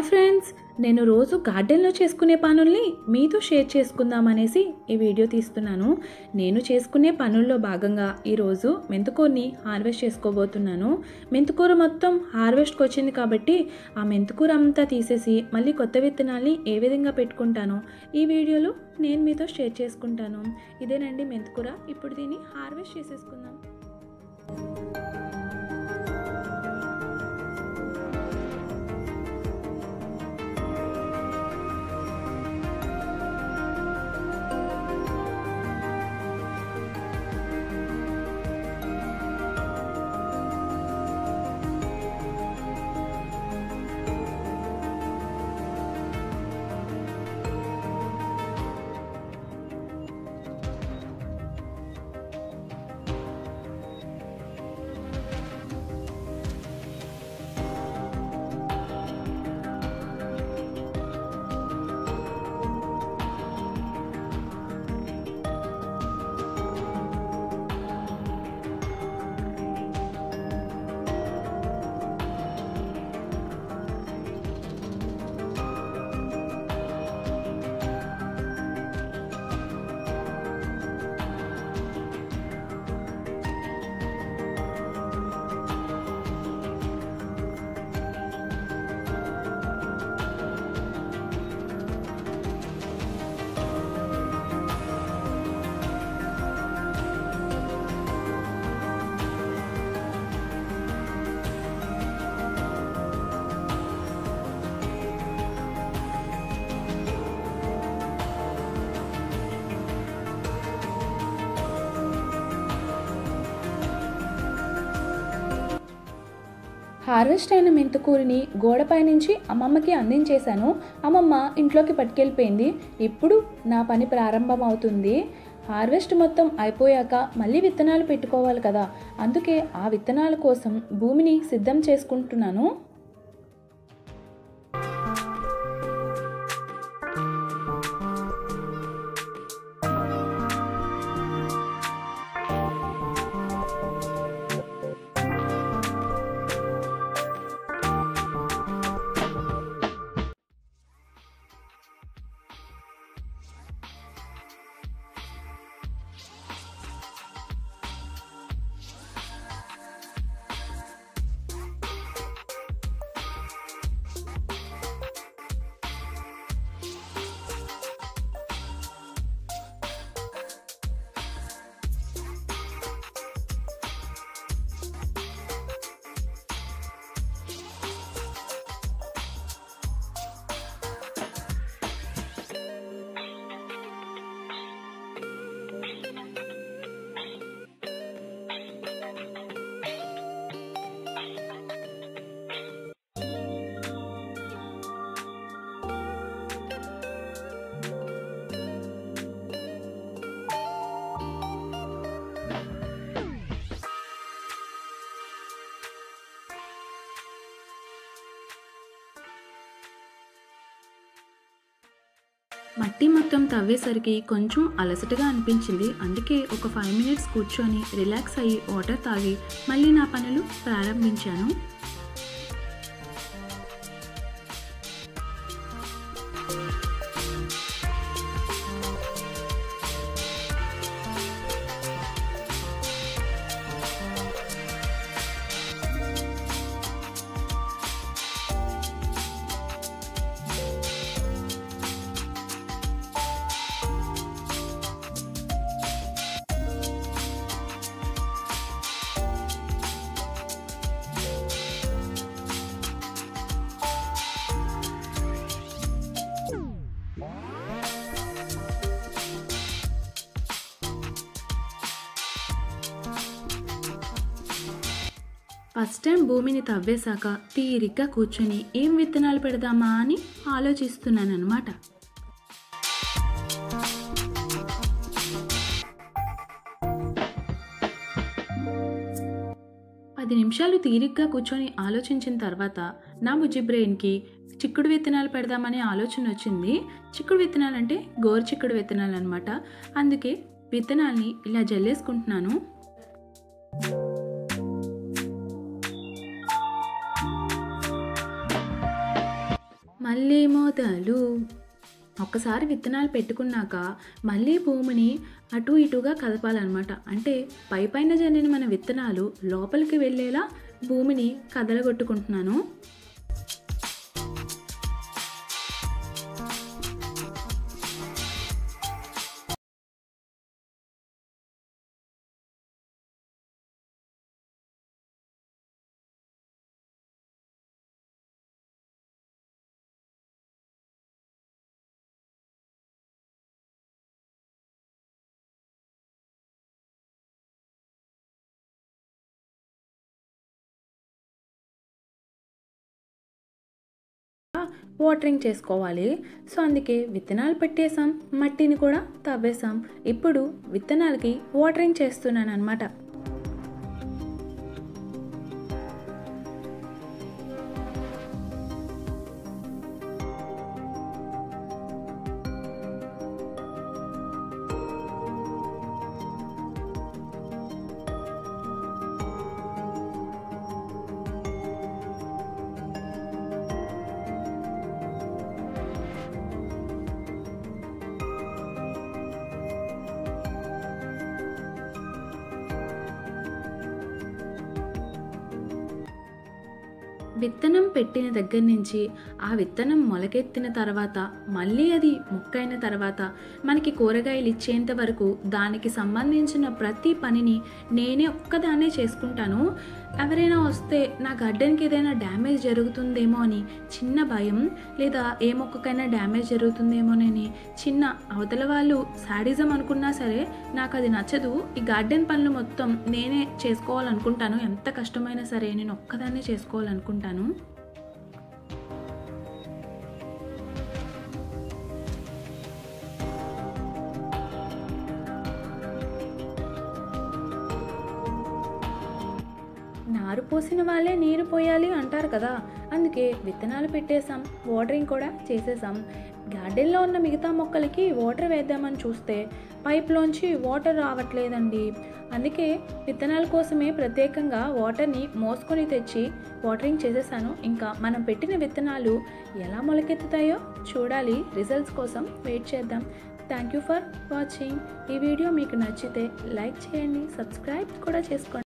hi friends నేను రోజు గార్డెన్లో చేసుకునే పనుల్ని మీతో షేర్ చేసుకుందామనేసి ఈ వీడియో తీస్తున్నాను నేను చేసుకునే పనుల్లో భాగంగా ఈరోజు మెంతుకూరని హార్వెస్ట్ చేసుకోబోతున్నాను మెంతుకూర మొత్తం హార్వెస్ట్కి వచ్చింది కాబట్టి ఆ మెంతుకూర అంతా తీసేసి మళ్ళీ కొత్త విత్తనాల్ని ఏ విధంగా పెట్టుకుంటానో ఈ వీడియోలో నేను మీతో షేర్ చేసుకుంటాను ఇదేనండి మెంతుకూర ఇప్పుడు దీన్ని హార్వెస్ట్ చేసేసుకుందాం హార్వెస్ట్ అయిన మెంతుకూరిని గోడపై నుంచి అమ్మమ్మకి అందించేశాను అమ్మమ్మ ఇంట్లోకి పట్టుకెళ్ళిపోయింది ఇప్పుడు నా పని ప్రారంభం అవుతుంది హార్వెస్ట్ మొత్తం అయిపోయాక మళ్ళీ విత్తనాలు పెట్టుకోవాలి కదా అందుకే ఆ విత్తనాల కోసం భూమిని సిద్ధం చేసుకుంటున్నాను మట్టి మొత్తం తవ్వేసరికి కొంచెం అలసటగా అనిపించింది అందుకే ఒక ఫైవ్ మినిట్స్ కూర్చొని రిలాక్స్ అయ్యి వాటర్ తాగి మళ్ళీ నా పనులు ప్రారంభించాను ఫస్ట్ టైం భూమిని తవ్వేశాక తీరిగ్గా కూర్చొని ఏం విత్తనాలు పెడదామా అని ఆలోచిస్తున్నాను అనమాట పది నిమిషాలు తీరిగ్గా కూర్చొని ఆలోచించిన తర్వాత నా బుజ్జి బ్రెయిన్కి చిక్కుడు విత్తనాలు పెడదామనే ఆలోచన వచ్చింది చిక్కుడు విత్తనాలు అంటే గోరు చిక్కుడు విత్తనాలు అనమాట అందుకే విత్తనాల్ని ఇలా జల్లేసుకుంటున్నాను మళ్ళీ మొదలు ఒక్కసారి విత్తనాలు పెట్టుకున్నాక మళ్ళీ భూమిని అటు ఇటుగా కదపాలన్నమాట అంటే పై పైన జల్లిన మన విత్తనాలు లోపలికి వెళ్ళేలా భూమిని కదలగొట్టుకుంటున్నాను వాటరింగ్ చేసుకోవాలి సో అందుకే విత్తనాలు పెట్టేసాం మట్టిని కూడా తవ్వేసాం ఇప్పుడు విత్తనాలకి వాటరింగ్ చేస్తున్నాను అనమాట విత్తనం పెట్టిన దగ్గర నుంచి ఆ విత్తనం మొలకెత్తిన తర్వాత మళ్ళీ అది మొక్కైన తర్వాత మనకి కూరగాయలు ఇచ్చేంత వరకు దానికి సంబంధించిన ప్రతి పనిని నేనే ఒక్కదాన్నే చేసుకుంటాను ఎవరైనా వస్తే నా గార్డెన్కి ఏదైనా డ్యామేజ్ జరుగుతుందేమో అని చిన్న భయం లేదా ఏ మొక్కకైనా డ్యామేజ్ జరుగుతుందేమోనని చిన్న అవతల వాళ్ళు శాడిజం అనుకున్నా సరే నాకు అది నచ్చదు ఈ గార్డెన్ పనులు మొత్తం నేనే చేసుకోవాలనుకుంటాను ఎంత కష్టమైనా సరే నేను ఒక్కదాన్నే చేసుకోవాలనుకుంటాను నారు పోసిన వాళ్ళే నీరు పోయాలి అంటారు కదా అందుకే విత్తనాలు పెట్టేసాం వాటరింగ్ కూడా చేసేసాం గార్డెన్లో ఉన్న మిగతా మొక్కలకి వాటర్ వేద్దామని చూస్తే పైప్లోంచి వాటర్ రావట్లేదండి అందుకే విత్తనాల కోసమే ప్రత్యేకంగా వాటర్ని మోసుకొని తెచ్చి వాటరింగ్ చేసేసాను ఇంకా మనం పెట్టిన విత్తనాలు ఎలా మొలకెత్తుతాయో చూడాలి రిజల్ట్స్ కోసం వెయిట్ చేద్దాం థ్యాంక్ యూ ఫర్ వాచింగ్ ఈ వీడియో మీకు నచ్చితే లైక్ చేయండి సబ్స్క్రైబ్ కూడా చేసుకోండి